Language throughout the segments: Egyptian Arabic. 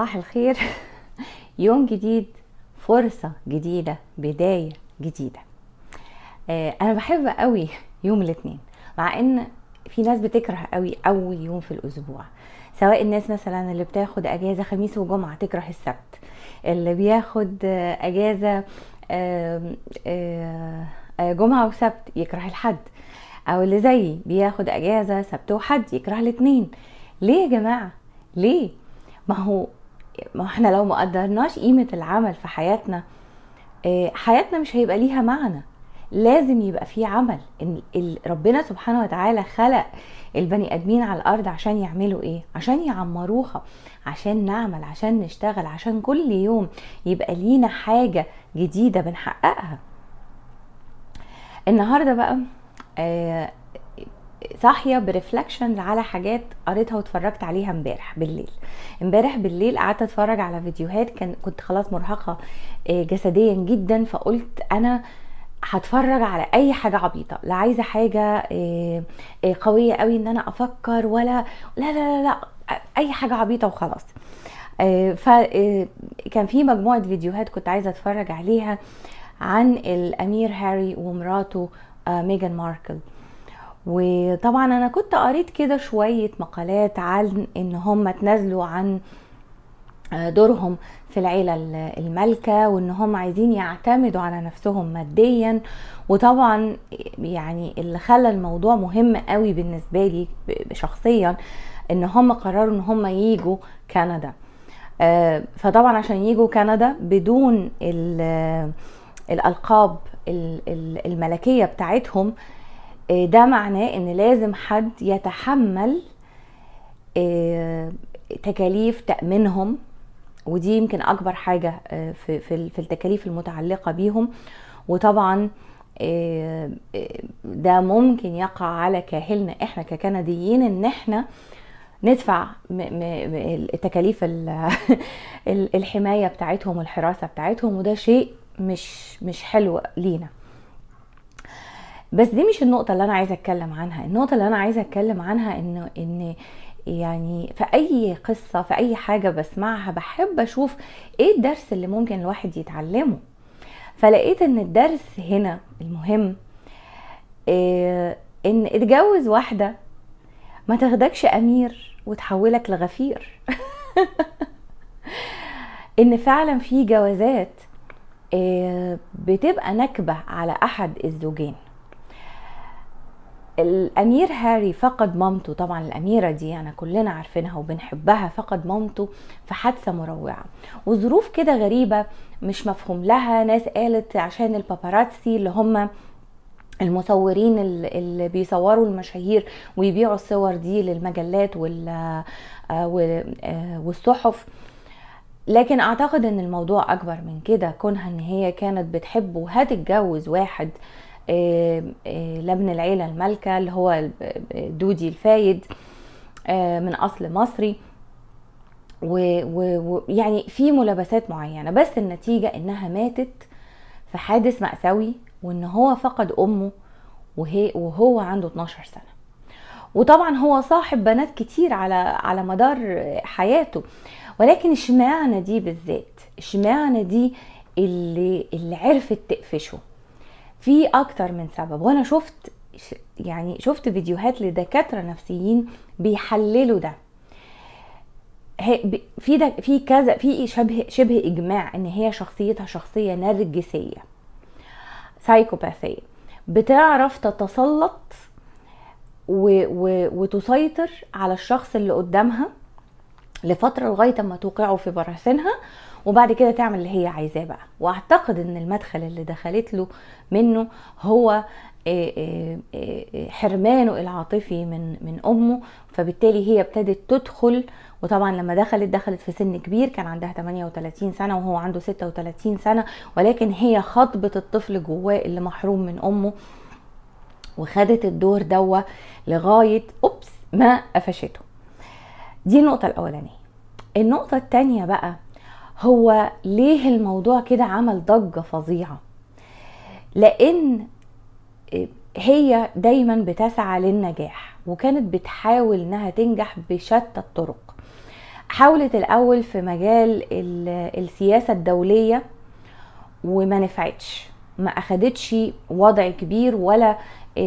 صباح الخير يوم جديد فرصة جديدة بداية جديدة آه، انا بحب قوي يوم الاثنين مع ان في ناس بتكره قوي اول يوم في الاسبوع سواء الناس مثلا اللي بتاخد اجازة خميس وجمعة تكره السبت اللي بياخد آه، اجازة آم، آه، آه، جمعة وسبت يكره الحد او اللي زيي بياخد اجازة سبت وحد يكره الاثنين ليه يا جماعة ليه ما هو ما احنا لو ما قدرناش قيمة العمل في حياتنا آه، حياتنا مش هيبقى ليها معنى لازم يبقى في عمل إن ال- ربنا سبحانه وتعالى خلق البني ادمين على الارض عشان يعملوا ايه عشان يعمروها عشان نعمل عشان نشتغل عشان كل يوم يبقى لينا حاجة جديدة بنحققها النهاردة بقى آه، صاحيه برفلكشنز على حاجات قريتها واتفرجت عليها امبارح بالليل امبارح بالليل قعدت اتفرج على فيديوهات كان كنت خلاص مرهقه آه، جسديا جدا فقلت انا هتفرج على اي حاجه عبيطه لا عايزه حاجه آه، آه، قويه قوي ان انا افكر ولا لا لا لا, لا اي حاجه عبيطه وخلاص فكان في مجموعه فيديوهات كنت عايزه اتفرج عليها عن الامير هاري ومراته آه، ميجان ماركل وطبعا انا كنت قريت كده شوية مقالات عن ان هم تنازلوا عن دورهم في العيلة المالكة وان هم عايزين يعتمدوا على نفسهم ماديا وطبعا يعني اللي خلى الموضوع مهم قوي بالنسبة لي شخصيا ان هم قرروا ان هم ييجوا كندا آه، فطبعا عشان يجوا كندا بدون ال- الالقاب ال- ال- الملكية بتاعتهم آه، ده معناه ان لازم حد يتحمل آه، تكاليف تأمينهم ودي يمكن اكبر حاجة آه، في في في التكاليف المتعلقة بيهم وطبعا آه، آه، ده ممكن يقع على كاهلنا احنا ككنديين ان احنا ندفع م- م- م- تكاليف ال- ال- الحماية بتاعتهم والحراسة بتاعتهم وده شيء مش مش حلو لينا بس دي مش النقطة اللي أنا عايزة أتكلم عنها النقطة اللي أنا عايزة أتكلم عنها إنه إن يعني في أي قصة في أي حاجة بسمعها بحب أشوف إيه الدرس اللي ممكن الواحد يتعلمه فلقيت إن الدرس هنا المهم إيه إن اتجوز واحدة ما تاخدكش أمير وتحولك لغفير إن فعلا في جوازات إيه بتبقى نكبة على أحد الزوجين الامير هاري فقد مامته طبعا الاميره دي يعني كلنا عارفينها وبنحبها فقد مامته في حادثه مروعه وظروف كده غريبه مش مفهوم لها ناس قالت عشان الباباراتسي اللي هم المصورين ال- اللي بيصوروا المشاهير ويبيعوا الصور دي للمجلات وال آه، وال- آه، والصحف لكن اعتقد ان الموضوع اكبر من كده كونها ان هي كانت بتحبه وهتتجوز واحد آه، آه، لابن العيلة المالكة اللي هو ال- دودي الفايد آه، من اصل مصري ويعني في ملابسات معينة بس النتيجة انها ماتت في حادث مأساوي وان هو فقد امه وهي وهو عنده 12 سنة وطبعا هو صاحب بنات كتير على على مدار حياته ولكن اشمعنى دي بالذات اشمعنى دي اللي اللي عرفت تقفشه في اكتر من سبب وانا شفت يعني شفت فيديوهات لدكاتره نفسيين بيحللوا ده هي- ب- في ده في كذا في شبه شبه اجماع ان هي شخصيتها شخصيه نرجسيه سايكوباثيه بتعرف تتسلط و و وتسيطر على الشخص اللي قدامها لفتره لغايه اما توقعه في براثنها وبعد كده تعمل اللي هي عايزاه بقى واعتقد ان المدخل اللي دخلت له منه هو آه، آه، آه، حرمانه العاطفي من من امه فبالتالي هي ابتدت تدخل وطبعا لما دخلت دخلت في سن كبير كان عندها 38 سنه وهو عنده 36 سنه ولكن هي خطبت الطفل جواه اللي محروم من امه وخدت الدور دوا لغايه اوبس ما قفشته دي النقطه الاولانيه النقطه التانية بقى هو ليه الموضوع كده عمل ضجه فظيعه لان هي دايما بتسعى للنجاح وكانت بتحاول انها تنجح بشتى الطرق حاولت الاول في مجال السياسه الدوليه وما نفعتش ما اخدتش وضع كبير ولا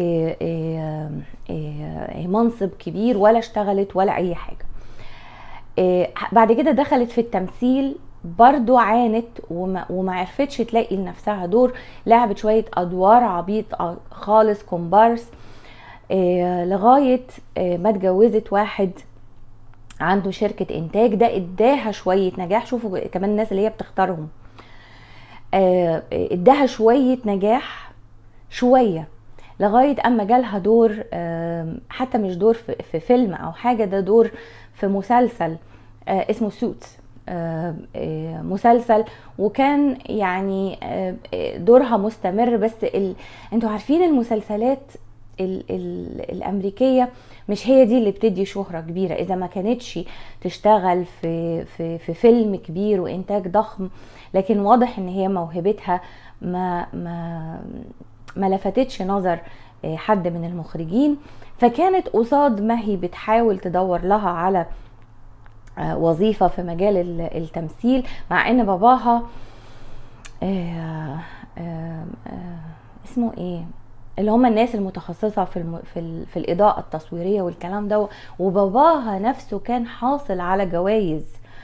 منصب كبير ولا اشتغلت ولا اي حاجه بعد كده دخلت في التمثيل برضو عانت وما, وما عرفتش تلاقي لنفسها دور لعبت شوية أدوار عبيط خالص كومبارس لغاية ما اتجوزت واحد عنده شركة إنتاج ده إداها شوية نجاح شوفوا كمان الناس اللي هي بتختارهم إداها شوية نجاح شوية لغاية أما جالها دور حتى مش دور في فيلم أو حاجة ده دور في مسلسل اسمه سوتس مسلسل وكان يعني دورها مستمر بس ال... انتوا عارفين المسلسلات ال... ال... الامريكيه مش هي دي اللي بتدي شهره كبيره اذا ما كانتش تشتغل في في في فيلم كبير وانتاج ضخم لكن واضح ان هي موهبتها ما ما ما لفتتش نظر حد من المخرجين فكانت قصاد ما هي بتحاول تدور لها على وظيفه في مجال التمثيل مع ان باباها اسمه ايه اللي هم الناس المتخصصه في الم... في, ال... في الاضاءه التصويريه والكلام ده وباباها نفسه كان حاصل على جوائز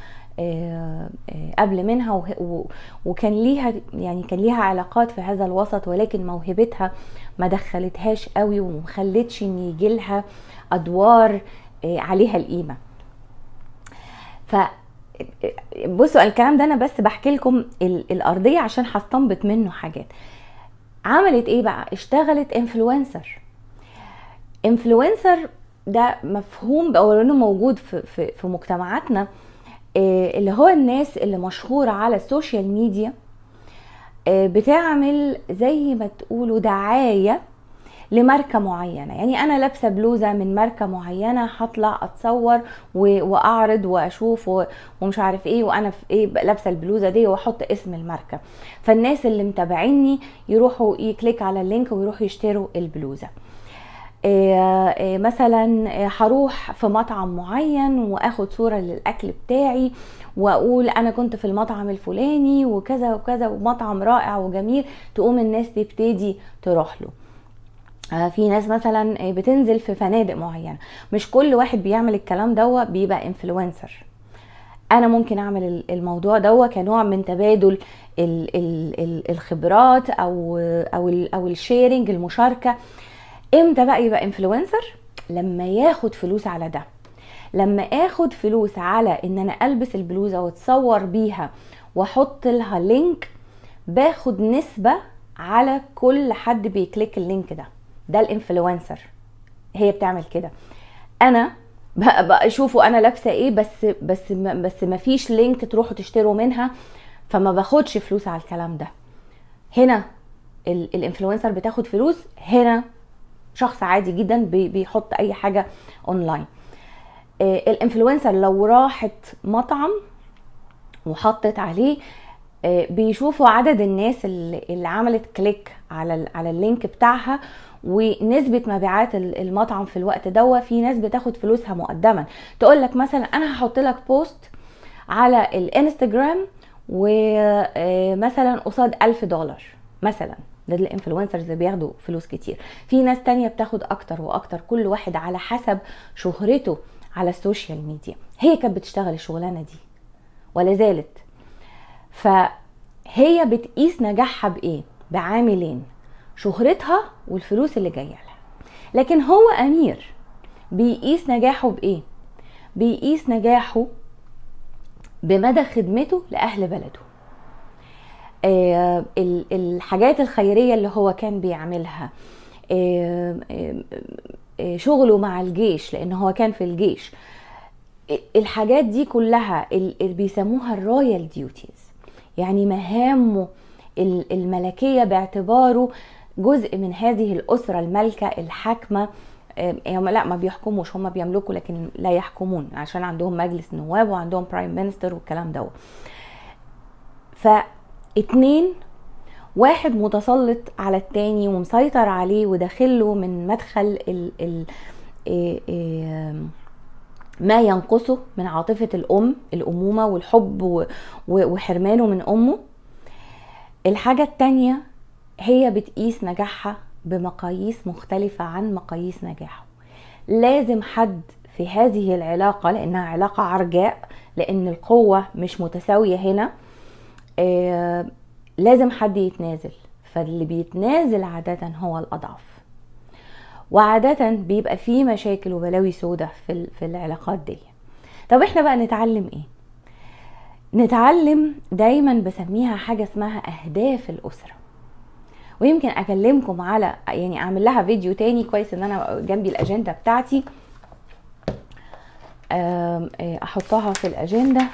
قبل منها و... وكان ليها يعني كان ليها علاقات في هذا الوسط ولكن موهبتها ما دخلتهاش قوي ومخلتش ان يجي لها ادوار عليها القيمه ف بصوا الكلام ده انا بس بحكي لكم الارضيه عشان هستنبط منه حاجات عملت ايه بقى اشتغلت انفلونسر انفلونسر ده مفهوم بقى انه موجود في, في, في مجتمعاتنا اللي هو الناس اللي مشهورة على السوشيال ميديا بتعمل زي ما تقولوا دعاية لماركه معينه يعني انا لابسه بلوزه من ماركه معينه هطلع اتصور واعرض واشوف ومش عارف ايه وانا في ايه لابسه البلوزه دي واحط اسم الماركه فالناس اللي متابعيني يروحوا يكليك على اللينك ويروحوا يشتروا البلوزه إيه إيه مثلا هروح في مطعم معين واخد صوره للاكل بتاعي واقول انا كنت في المطعم الفلاني وكذا وكذا ومطعم رائع وجميل تقوم الناس تبتدي تروح له في ناس مثلا بتنزل في فنادق معينه مش كل واحد بيعمل الكلام دوا بيبقى انفلونسر انا ممكن اعمل الموضوع دوا كنوع من تبادل ال ال ال الخبرات او او ال او الشيرنج المشاركه امتى بقى يبقى انفلونسر لما ياخد فلوس على ده لما اخد فلوس على ان انا البس البلوزه واتصور بيها واحط لها لينك باخد نسبه على كل حد بيكليك اللينك ده ده الانفلونسر هي بتعمل كده انا بقى شوفوا انا لابسه ايه بس بس بس ما فيش لينك تروحوا تشتروا منها فما باخدش فلوس على الكلام ده هنا الانفلونسر بتاخد فلوس هنا شخص عادي جدا بيحط اي حاجه اونلاين الانفلونسر لو راحت مطعم وحطت عليه بيشوفوا عدد الناس اللي عملت كليك على على اللينك بتاعها ونسبة مبيعات المطعم في الوقت دوا في ناس بتاخد فلوسها مقدما تقول لك مثلا انا هحط لك بوست على الانستجرام ومثلا قصاد ألف دولار مثلا ده الانفلونسرز اللي بياخدوا فلوس كتير في ناس تانية بتاخد اكتر واكتر كل واحد على حسب شهرته على السوشيال ميديا هي كانت بتشتغل الشغلانة دي ولا زالت فهي بتقيس نجاحها بايه بعاملين شهرتها والفلوس اللي جايه لها لكن هو امير بيقيس نجاحه بايه بيقيس نجاحه بمدى خدمته لاهل بلده آه الحاجات الخيريه اللي هو كان بيعملها آه آه شغله مع الجيش لان هو كان في الجيش الحاجات دي كلها اللي بيسموها الرويال ديوتيز يعني مهامه الملكيه باعتباره جزء من هذه الاسره المالكه الحاكمه هم لا ما بيحكموش هم بيملكوا لكن لا يحكمون عشان عندهم مجلس نواب وعندهم برايم مينستر والكلام ده فاتنين واحد متسلط على التاني ومسيطر عليه وداخله من مدخل ال ال ما ينقصه من عاطفة الأم الأمومة والحب وحرمانه من أمه الحاجة التانية هي بتقيس نجاحها بمقاييس مختلفة عن مقاييس نجاحه لازم حد في هذه العلاقة لأنها علاقة عرجاء لأن القوة مش متساوية هنا آه لازم حد يتنازل فاللي بيتنازل عادة هو الأضعف وعادة بيبقى فيه مشاكل وبلاوي سودة في, في العلاقات دي طب احنا بقى نتعلم ايه نتعلم دايما بسميها حاجة اسمها أهداف الأسرة ويمكن أكلمكم على يعني أعمل لها فيديو تاني كويس إن أنا جنبي الأجندة بتاعتي أحطها في الأجندة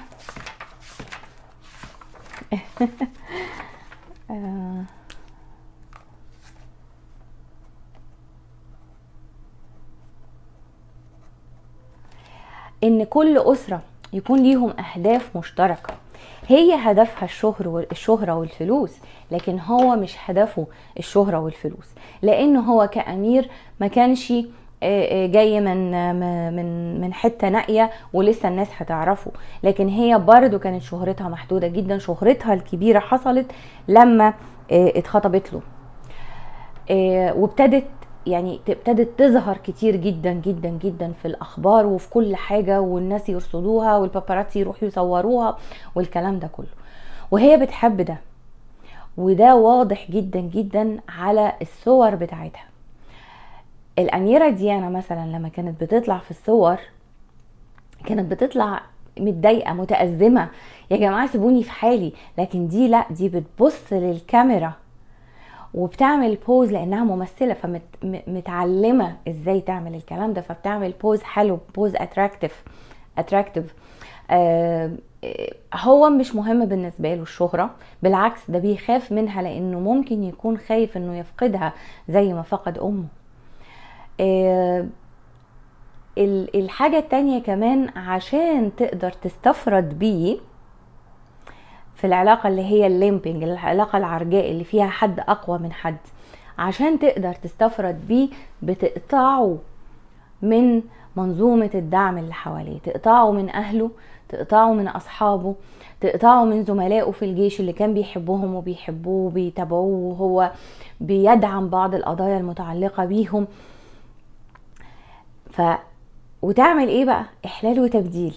ان كل اسره يكون ليهم اهداف مشتركه هي هدفها الشهر الشهره والفلوس لكن هو مش هدفه الشهره والفلوس لان هو كامير ما كانش جاي من من من حته نائيه ولسه الناس هتعرفه لكن هي برضو كانت شهرتها محدوده جدا شهرتها الكبيره حصلت لما اتخطبت له وابتدت يعني ابتدت تظهر كتير جدا جدا جدا في الاخبار وفي كل حاجه والناس يرصدوها والباباراتسي يروحوا يصوروها والكلام ده كله وهي بتحب ده وده واضح جدا جدا على الصور بتاعتها الاميره ديانا مثلا لما كانت بتطلع في الصور كانت بتطلع متضايقه متازمه يا جماعه سيبوني في حالي لكن دي لا دي بتبص للكاميرا وبتعمل بوز لانها ممثله فمتعلمه ازاي تعمل الكلام ده فبتعمل بوز حلو بوز اتراكتيف اتراكتيف آه هو مش مهم بالنسبه له الشهره بالعكس ده بيخاف منها لانه ممكن يكون خايف انه يفقدها زي ما فقد امه آه الحاجة التانية كمان عشان تقدر تستفرد بيه في العلاقة اللي هي الليمبينج العلاقة العرجاء اللي فيها حد أقوى من حد عشان تقدر تستفرد بيه بتقطعه من منظومة الدعم اللي حواليه تقطعه من أهله تقطعه من أصحابه تقطعه من زملائه في الجيش اللي كان بيحبهم وبيحبوه وبيتابعوه وهو بيدعم بعض القضايا المتعلقة بيهم ف وتعمل ايه بقى احلال وتبديل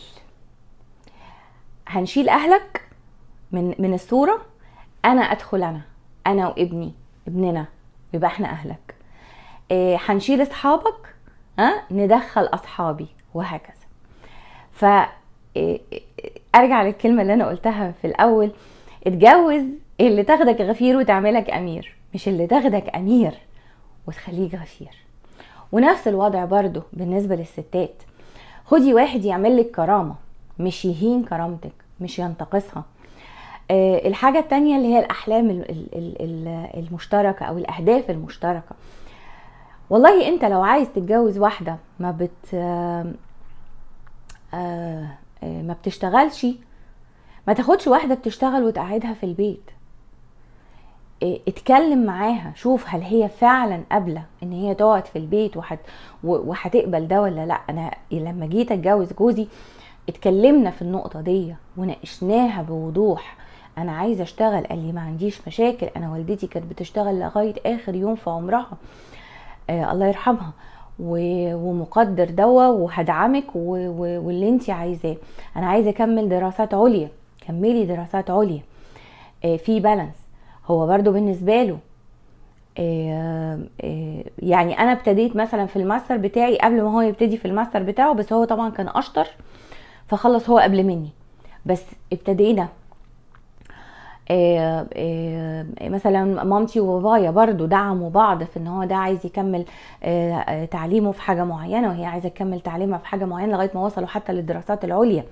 هنشيل اهلك من من الصوره انا ادخل انا انا وابني ابننا يبقى احنا اهلك إيه هنشيل اصحابك ها ندخل اصحابي وهكذا ف إيه ارجع للكلمه اللي انا قلتها في الاول اتجوز اللي تاخدك غفير وتعملك امير مش اللي تاخدك امير وتخليك غفير ونفس الوضع برضو بالنسبه للستات خدي واحد يعمل لك كرامه مش يهين كرامتك مش ينتقصها أه الحاجة التانية اللي هي الأحلام المشتركة أو الأهداف المشتركة والله أنت لو عايز تتجوز واحدة ما بت أه أه ما بتشتغلش ما تاخدش واحدة بتشتغل وتقعدها في البيت اتكلم معاها شوف هل هي فعلا قابلة ان هي تقعد في البيت وحت وهتقبل ده ولا لا انا لما جيت اتجوز جوزي اتكلمنا في النقطة دي وناقشناها بوضوح انا عايزه اشتغل قال لي ما عنديش مشاكل انا والدتي كانت بتشتغل لغايه اخر يوم في عمرها آه الله يرحمها ومقدر دوا وهدعمك واللي انت عايزاه انا عايزه اكمل دراسات عليا كملي دراسات عليا آه في بالانس هو برضو بالنسبه له آه يعني انا ابتديت مثلا في الماستر بتاعي قبل ما هو يبتدي في الماستر بتاعه بس هو طبعا كان اشطر فخلص هو قبل مني بس ابتدينا إيه إيه مثلا مامتي وبابايا برضو دعموا بعض في ان هو ده عايز يكمل إيه تعليمه في حاجه معينه وهي عايزه تكمل تعليمها في حاجه معينه لغايه ما وصلوا حتى للدراسات العليا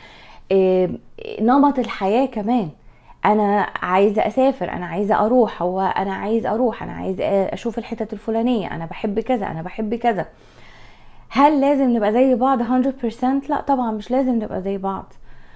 نمط الحياه كمان انا عايزه اسافر انا عايزه اروح هو انا عايز اروح انا عايز اشوف الحتت الفلانيه انا بحب كذا انا بحب كذا هل لازم نبقى زي بعض 100% لا طبعا مش لازم نبقى زي بعض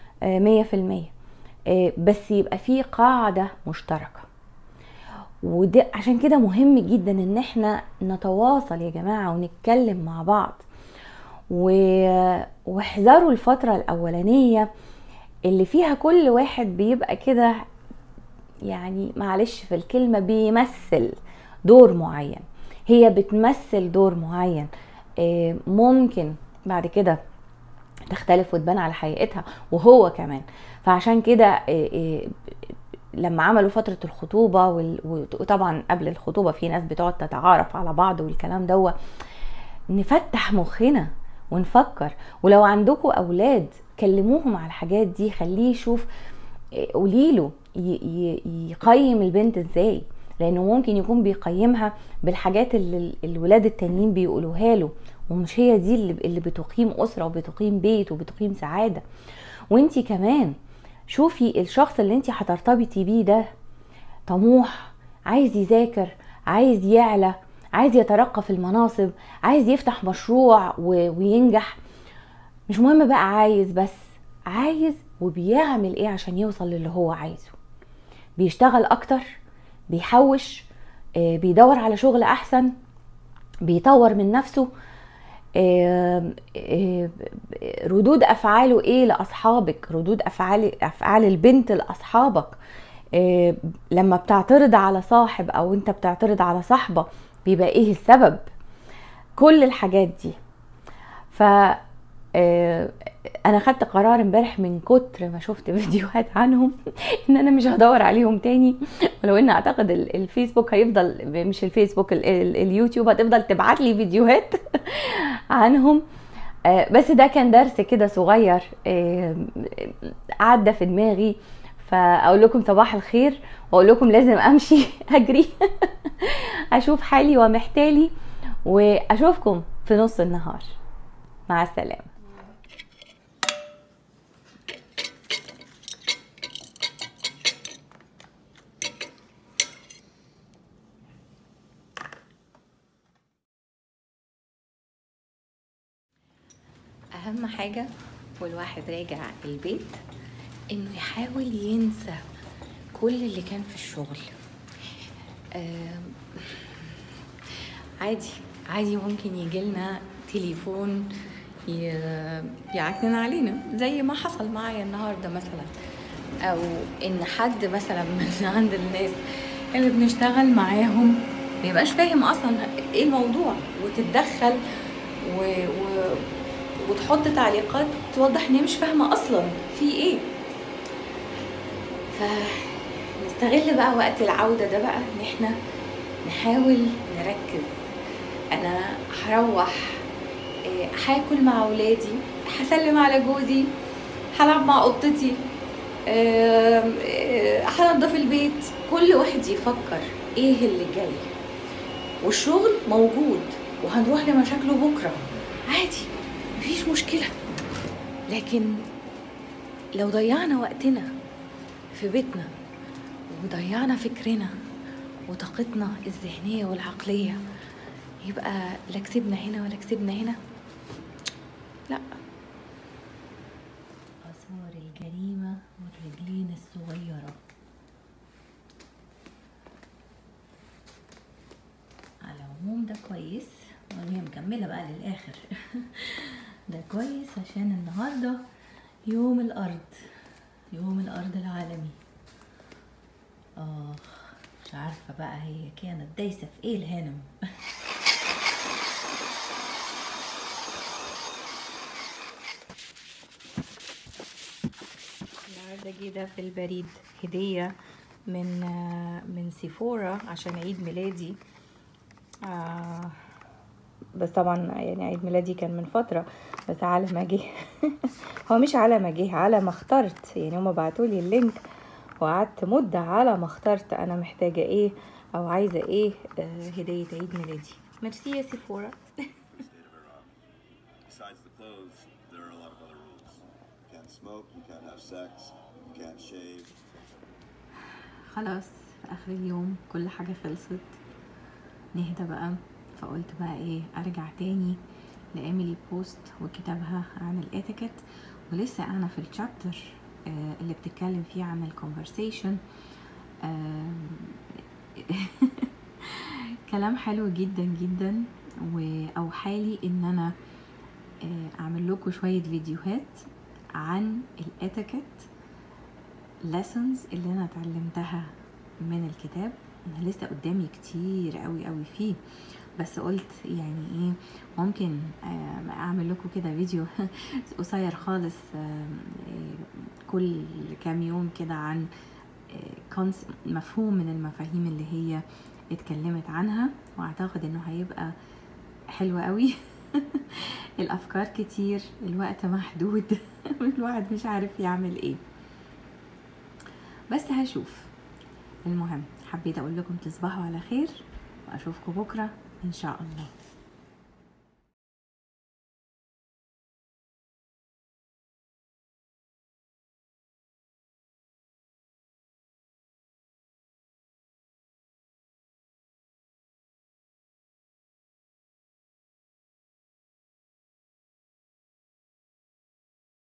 100% بس يبقى في قاعدة مشتركة وده عشان كده مهم جدا ان احنا نتواصل يا جماعة ونتكلم مع بعض و- واحذروا الفترة الأولانية اللي فيها كل واحد بيبقى كده يعني معلش في الكلمة بيمثل دور معين هي بتمثل دور معين آه، ممكن بعد كده تختلف وتبان على حقيقتها وهو كمان فعشان كده آه، آه، لما عملوا فترة الخطوبة وال- وطبعا قبل الخطوبة في ناس بتقعد تتعارف على بعض والكلام دوت نفتح مخنا ونفكر ولو عندكم اولاد كلموهم على الحاجات دي خليه يشوف قولي له يقيم البنت ازاي لانه ممكن يكون بيقيمها بالحاجات اللي ال- الولاد التانيين بيقولوها له ومش هي دي اللي اللي بتقيم اسره وبتقيم بيت وبتقيم سعاده وانتي كمان شوفي الشخص اللي انتي هترتبطي بيه ده طموح عايز يذاكر عايز يعلى عايز يترقى في المناصب عايز يفتح مشروع و- وينجح مش مهم بقى عايز بس عايز وبيعمل ايه عشان يوصل للي هو عايزه بيشتغل اكتر بيحوش آه، بيدور على شغل احسن بيطور من نفسه آه، آه، ردود افعاله ايه لاصحابك ردود افعال افعال البنت لاصحابك آه، لما بتعترض على صاحب او انت بتعترض على صاحبه بيبقى ايه السبب كل الحاجات دي ف آه، انا خدت قرار امبارح من كتر ما شفت فيديوهات عنهم ان انا مش هدور عليهم تاني ولو ان اعتقد ال- الفيسبوك هيفضل مش الفيسبوك ال- ال- اليوتيوب هتفضل تبعت لي فيديوهات عنهم آه، بس ده كان درس كده صغير آه، عدى في دماغي فاقول لكم صباح الخير واقول لكم لازم امشي اجري اشوف حالي ومحتالي واشوفكم في نص النهار مع السلامه اهم حاجه والواحد راجع البيت انه يحاول ينسى كل اللي كان في الشغل آم، عادي عادي ممكن يجيلنا تليفون ي- يعكنن علينا زي ما حصل معايا النهارده مثلا او ان حد مثلا من عند الناس اللي بنشتغل معاهم ميبقاش فاهم اصلا ايه الموضوع وتتدخل و... و... وتحط تعليقات توضح ان هي مش فاهمه اصلا في ايه فنستغل بقى وقت العوده ده بقى ان احنا نحاول نركز انا هروح إيه، هاكل مع اولادي هسلم على جوزي هلعب مع قطتي آم، آه، هنضف البيت كل واحد يفكر ايه اللي جاي والشغل موجود وهنروح لمشاكله بكره عادي مفيش مشكله لكن لو ضيعنا وقتنا في بيتنا وضيعنا فكرنا وطاقتنا الذهنيه والعقليه يبقى لا كسبنا هنا ولا كسبنا هنا لا آثار الجريمة والرجلين الصغيرة على العموم ده كويس وهي مكملة بقى للآخر ده كويس عشان النهاردة يوم الأرض يوم الأرض العالمي آه مش عارفة بقى هي كانت دايسة في ايه الهانم النهارده جه ده في البريد هدية من آه، من سيفورا عشان عيد ميلادي آه بس طبعا يعني عيد ميلادي كان من فترة بس على ما جه هو مش على ما جه على ما اخترت يعني هما بعتولي اللينك وقعدت مدة على ما اخترت انا محتاجة ايه او عايزة ايه آه هدية عيد ميلادي ميرسي يا سيفورا Besides the clothes, there are a lot of other rules. You can't smoke, you can't have sex, you can't shave. خلاص في اخر اليوم كل حاجة خلصت نهدى بقى فقلت بقى ايه ارجع تاني لإيميلي بوست وكتابها عن الاتيكيت ولسه انا في الشابتر آه، اللي بتتكلم فيه عن الكونفرسيشن كلام حلو جدا جدا واوحالي ان انا آه، اعمل لكم شويه فيديوهات عن الاتيكيت lessons اللي انا اتعلمتها من الكتاب انا لسه قدامي كتير قوي قوي فيه بس قلت يعني ايه ممكن آه، اعمل لكم كده فيديو قصير خالص آه، آه، كل كام يوم كده عن آه، كونس- مفهوم من المفاهيم اللي هي اتكلمت عنها واعتقد انه هيبقى حلو قوي الافكار كتير الوقت محدود الواحد مش عارف يعمل ايه بس هشوف المهم حبيت اقول لكم تصبحوا على خير واشوفكم بكره ان شاء الله